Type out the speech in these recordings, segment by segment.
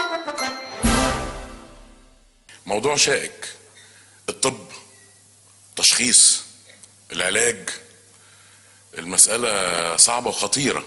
موضوع شائك الطب تشخيص العلاج المسألة صعبة وخطيرة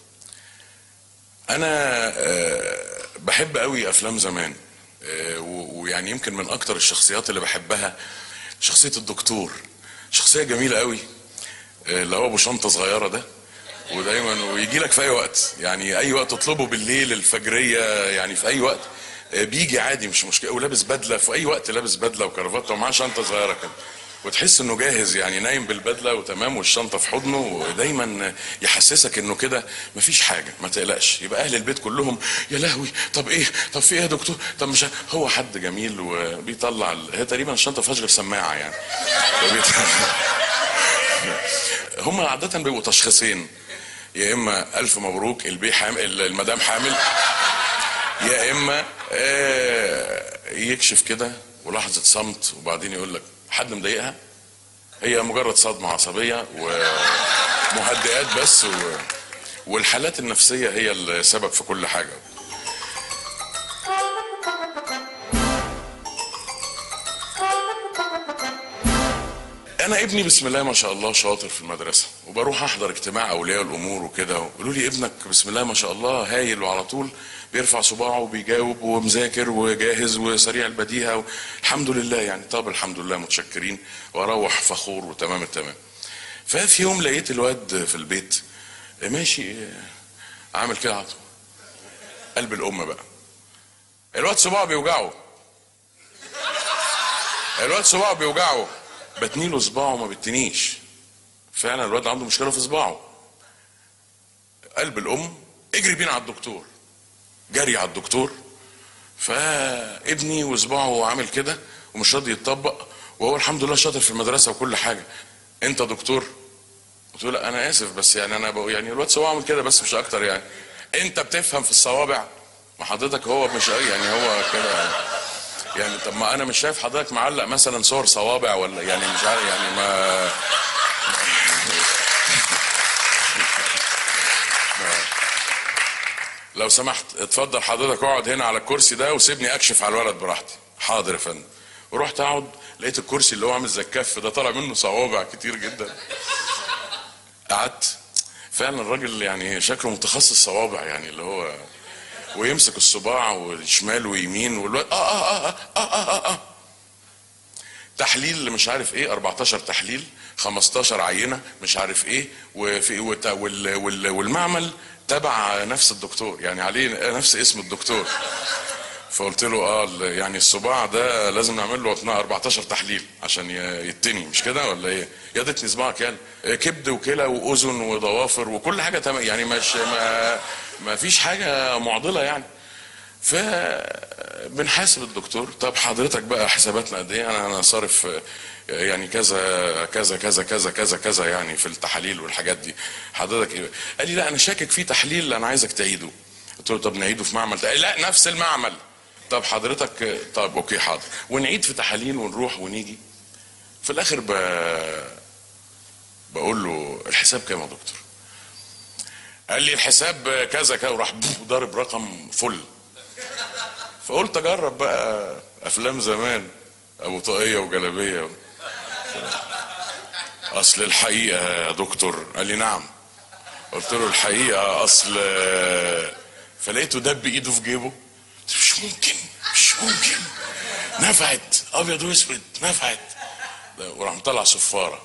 أنا آه، بحب قوي أفلام زمان آه، و- ويعني يمكن من أكتر الشخصيات اللي بحبها شخصية الدكتور شخصية جميلة قوي آه، اللي هو أبو شنطة صغيرة ده ودايما ويجي لك في أي وقت يعني أي وقت تطلبه بالليل الفجرية يعني في أي وقت آه، بيجي عادي مش مشكلة ولابس بدلة في أي وقت لابس بدلة وكرافته ومعاه شنطة صغيرة كده وتحس انه جاهز يعني نايم بالبدله وتمام والشنطه في حضنه ودايما يحسسك انه كده مفيش حاجه ما تقلقش يبقى اهل البيت كلهم يا لهوي طب ايه طب في ايه يا دكتور طب مش ه- هو حد جميل وبيطلع ال- هي تقريبا الشنطه فيهاش غير سماعه يعني هم عاده بيبقوا تشخيصين يا اما الف مبروك البي حامل المدام حامل يا اما آه، يكشف كده ولحظه صمت وبعدين يقول لك حد مضايقها هي مجرد صدمه عصبيه ومهدئات بس و... والحالات النفسيه هي السبب في كل حاجه انا ابني بسم الله ما شاء الله شاطر في المدرسه وبروح احضر اجتماع اولياء الامور وكده ويقولوا لي ابنك بسم الله ما شاء الله هايل وعلى طول بيرفع صباعه وبيجاوب ومذاكر وجاهز وسريع البديهه و... الحمد لله يعني طب الحمد لله متشكرين واروح فخور وتمام التمام ففي يوم لقيت الواد في البيت ماشي عامل كده على طول قلب الام بقى الواد صباعه بيوجعه الواد صباعه بيوجعه بتنيله صباعه ما بتنيش فعلا الواد عنده مشكله في صباعه قلب الام اجري بينا على الدكتور جري على الدكتور فابني وصباعه عامل كده ومش راضي يتطبق وهو الحمد لله شاطر في المدرسه وكل حاجه انت دكتور قلت له لا انا اسف بس يعني انا بقول يعني الواد صباعه عامل كده بس مش اكتر يعني انت بتفهم في الصوابع ما حضرتك هو مش يعني هو كده يعني طب ما انا مش شايف حضرتك معلق مثلا صور صوابع ولا يعني مش عارف يعني ما لو سمحت اتفضل حضرتك اقعد هنا على الكرسي ده وسيبني اكشف على الولد براحتي حاضر يا فندم ورحت اقعد لقيت الكرسي اللي هو عامل زي الكف ده طالع منه صوابع كتير جدا قعدت فعلا الراجل يعني شكله متخصص صوابع يعني اللي هو ويمسك الصباع وشمال ويمين والواد آه آه آه آه آه آه آه. تحليل مش عارف ايه 14 تحليل 15 عينه مش عارف ايه وفي وت- وال وال والمعمل تبع نفس الدكتور يعني عليه نفس اسم الدكتور فقلت له اه ال- يعني الصباع ده لازم نعمل له 12 14 تحليل عشان ي- يتني مش كده ولا ايه؟ يا دتني صباعك يعني آه، كبد وكلى واذن وضوافر وكل حاجه تمام يعني مش ما, ما فيش حاجه معضله يعني فبنحاسب الدكتور طب حضرتك بقى حساباتنا قد ايه انا انا صارف آه، يعني كذا كذا كذا كذا كذا كذا يعني في التحاليل والحاجات دي حضرتك ايه قال لي لا انا شاكك في تحليل انا عايزك تعيده قلت له طب نعيده في معمل تاني. لا نفس المعمل طب حضرتك آه، طب اوكي حاضر ونعيد في تحاليل ونروح ونيجي في الاخر ب... بقول له الحساب كام يا دكتور قال لي الحساب كذا كذا وراح ضارب رقم فل فقلت اجرب بقى افلام زمان ابو طاقيه وجلابيه اصل الحقيقه يا دكتور قال لي نعم قلت له الحقيقه اصل فلقيته دب ايده في جيبه قلت له مش ممكن مش ممكن نفعت ابيض واسود نفعت وراح مطلع صفاره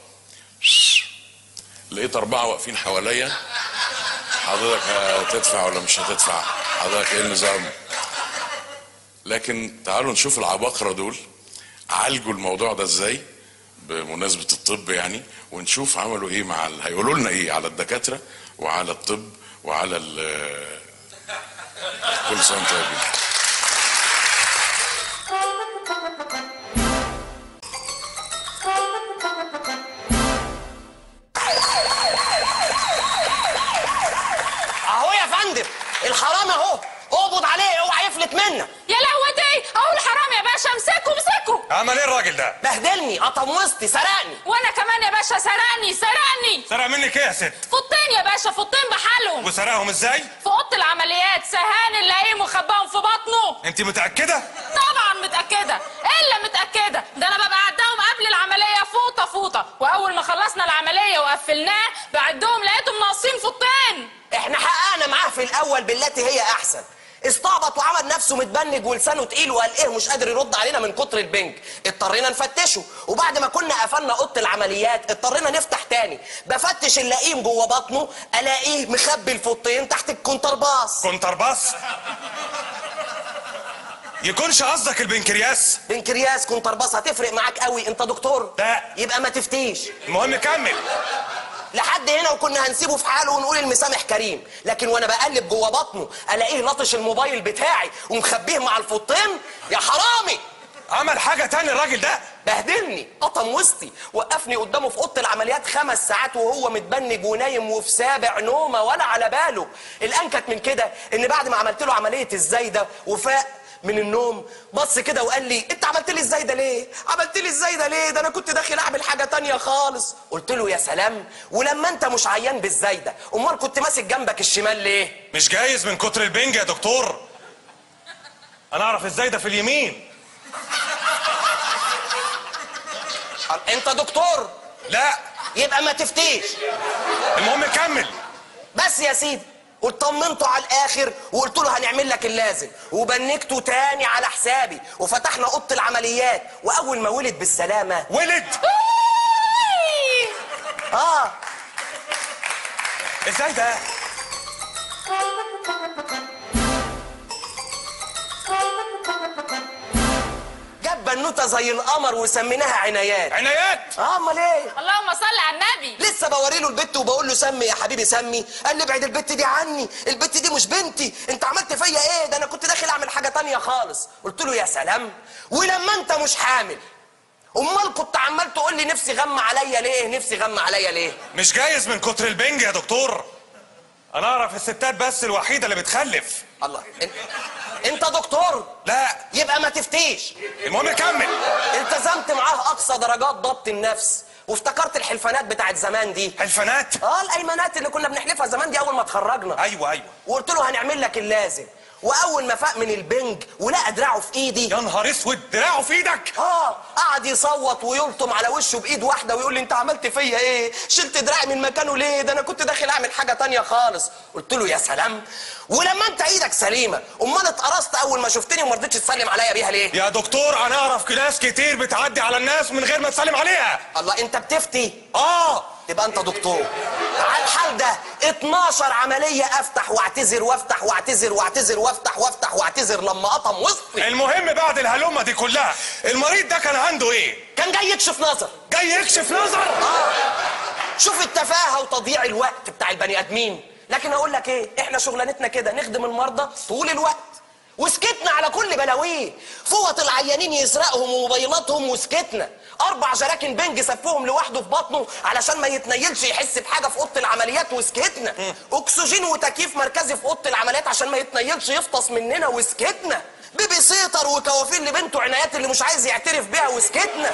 لقيت اربعه واقفين حواليا حضرتك هتدفع ولا مش هتدفع حضرتك ايه النظام لكن تعالوا نشوف العباقرة دول عالجوا الموضوع ده ازاي بمناسبة الطب يعني ونشوف عملوا ايه مع ال... هيقولوا لنا ايه على الدكاترة وعلى الطب وعلى ال كل سنة وانتم طيبين اهو يا فندم الحرام اهو اقبض عليه اوعى يفلت منا يا لهوتي اهو الحرام يا باشا امسكوا امسكوا عمل ايه الراجل ده بهدلني قطم وسطي سرقني وانا كمان يا باشا سرقني سرقني سرق منك ايه يا ست فطين يا باشا فطين بحالهم وسرقهم ازاي في اوضه العمليات سهان نلاقيه مخباهم في بطنه انت متاكده طبعا متاكده الا متاكده ده انا ببقى عداهم قبل العمليه فوطه فوطه واول ما خلصنا العمليه وقفلناه بعدهم لقيتهم ناقصين فطين احنا حققنا معاه في الاول بالتي هي احسن استعبط وعمل نفسه متبنج ولسانه تقيل وقال ايه مش قادر يرد علينا من كتر البنج اضطرينا نفتشه وبعد ما كنا قفلنا اوضه العمليات اضطرينا نفتح تاني بفتش اللئيم جوه بطنه الاقيه مخبي الفطين تحت الكونترباس كونترباس يكونش قصدك البنكرياس بنكرياس كونترباس هتفرق معاك قوي انت دكتور لا. يبقى ما تفتيش المهم كمل لحد هنا وكنا هنسيبه في حاله ونقول المسامح كريم لكن وانا بقلب جوه بطنه الاقيه لطش الموبايل بتاعي ومخبيه مع الفطين يا حرامي عمل حاجه تاني الراجل ده بهدلني قطم وسطي وقفني قدامه في اوضه العمليات خمس ساعات وهو متبنج ونايم وفي سابع نومه ولا على باله الانكت من كده ان بعد ما عملت له عمليه الزايده وفاق من النوم بص كده وقال لي انت عملت لي ازاي ده ليه عملت لي ازاي ده ليه ده انا كنت داخل اعمل حاجه تانية خالص قلت له يا سلام ولما انت مش عيان بالزايده امال كنت ماسك جنبك الشمال ليه مش جايز من كتر البنج يا دكتور انا اعرف ازاي ده في اليمين انت دكتور لا يبقى ما تفتيش المهم كمل بس يا سيدي وطمنته على الاخر وقلت له هنعمل لك اللازم وبنكته تاني على حسابي وفتحنا اوضه العمليات واول ما ولد بالسلامه ولد اه ازاي ده جاب بنوته زي القمر وسميناها عنايات عنايات اه امال ايه اللهم صل على النبي لسه بوري له البت وبقول له سمي يا حبيبي سمي قال لي ابعد البت دي عني البت دي مش بنتي انت عملت فيا ايه ده انا كنت داخل اعمل حاجه تانية خالص قلت له يا سلام ولما انت مش حامل امال كنت عمال تقول لي نفسي غم عليا ليه نفسي غم عليا ليه مش جايز من كتر البنج يا دكتور انا اعرف الستات بس الوحيده اللي بتخلف الله انت, انت دكتور لا يبقى ما تفتيش المهم كمل التزمت معاه اقصى درجات ضبط النفس وافتكرت الحلفانات بتاعت زمان دي حلفانات اه الايمانات اللي كنا بنحلفها زمان دي اول ما اتخرجنا ايوه ايوه وقلت له هنعمل لك اللازم واول ما فاق من البنج ولقى دراعه في ايدي يا نهار اسود دراعه في ايدك اه قعد يصوت ويلطم على وشه بايد واحده ويقول لي انت عملت فيا ايه شلت دراعي من مكانه ليه ده انا كنت داخل اعمل حاجه تانية خالص قلت له يا سلام ولما انت ايدك سليمه امال اتقرصت اول ما شفتني وما رضيتش تسلم عليا بيها ليه يا دكتور انا اعرف ناس كتير بتعدي على الناس من غير ما تسلم عليها الله انت بتفتي اه تبقى انت دكتور على الحال ده 12 عمليه افتح واعتذر وافتح واعتذر واعتذر وافتح وافتح واعتذر لما قطم وسطي المهم بعد الهلومه دي كلها المريض ده كان عنده ايه كان جاي يكشف نظر جاي يكشف نظر شوف التفاهه وتضييع الوقت بتاع البني ادمين لكن اقول لك ايه احنا شغلانتنا كده نخدم المرضى طول الوقت وسكتنا على كل بلاويه فوط العيانين يسرقهم وموبايلاتهم وسكتنا اربع جراكن بنج سفهم لوحده في بطنه علشان ما يتنيلش يحس بحاجه في اوضه العمليات وسكتنا اكسجين وتكييف مركزي في اوضه العمليات عشان ما يتنيلش يفطس مننا وسكتنا بيبي سيطر وكوافير لبنته عنايات اللي مش عايز يعترف بيها وسكتنا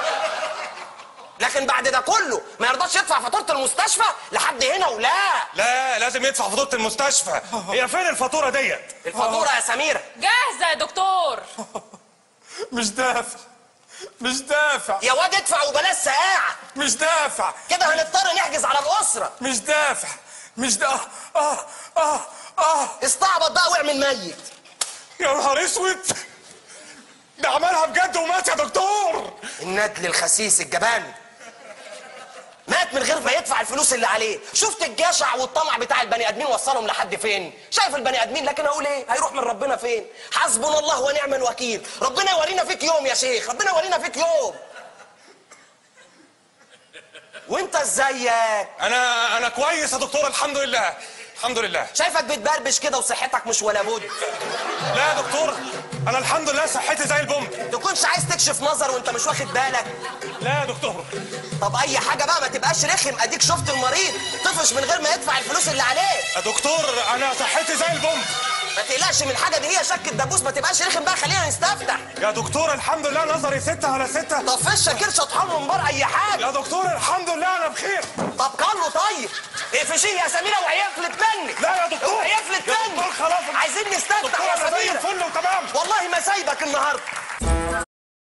لكن بعد ده كله ما يرضاش يدفع فاتوره المستشفى لحد هنا ولا لا لازم يدفع فاتوره المستشفى هي فين الفاتوره ديت الفاتوره يا سميره جاهزه يا دكتور مش دافع مش دافع يا واد ادفع وبلاش سقاعه مش دافع كده هنضطر نحجز على الاسره مش دافع مش دا اه اه اه استعبط بقى واعمل ميت يا نهار اسود ده عملها بجد ومات يا دكتور الندل الخسيس الجبان مات من غير ما يدفع الفلوس اللي عليه شفت الجشع والطمع بتاع البني ادمين وصلهم لحد فين شايف البني ادمين لكن اقول ايه هيروح من ربنا فين حسبنا الله ونعم الوكيل ربنا يورينا فيك يوم يا شيخ ربنا يورينا فيك يوم وانت ازيك انا انا كويس يا دكتور الحمد لله الحمد لله شايفك بتبربش كده وصحتك مش ولا بد لا يا دكتور انا الحمد لله صحتي زي البوم تكونش عايز تكشف نظر وانت مش واخد بالك لا يا دكتور طب اي حاجه بقى ما تبقاش رخم اديك شفت المريض طفش من غير ما يدفع الفلوس اللي عليه يا دكتور انا صحتي زي البوم ما تقلقش من حاجه دي هي شك الدبوس ما تبقاش رخم بقى خلينا نستفتح يا دكتور الحمد لله نظري ستة على ستة طب فش كرشه طحال من بره اي حاجه يا دكتور الحمد لله انا بخير طب كله طيب اقفشيه يا سميره وهيفلت منك لا يا دكتور. هيفلت يا منك دكتور خلاص. عايزين نستفتح دكتور يا انا زي سميره الفل وتمام والله ما سايبك النهارده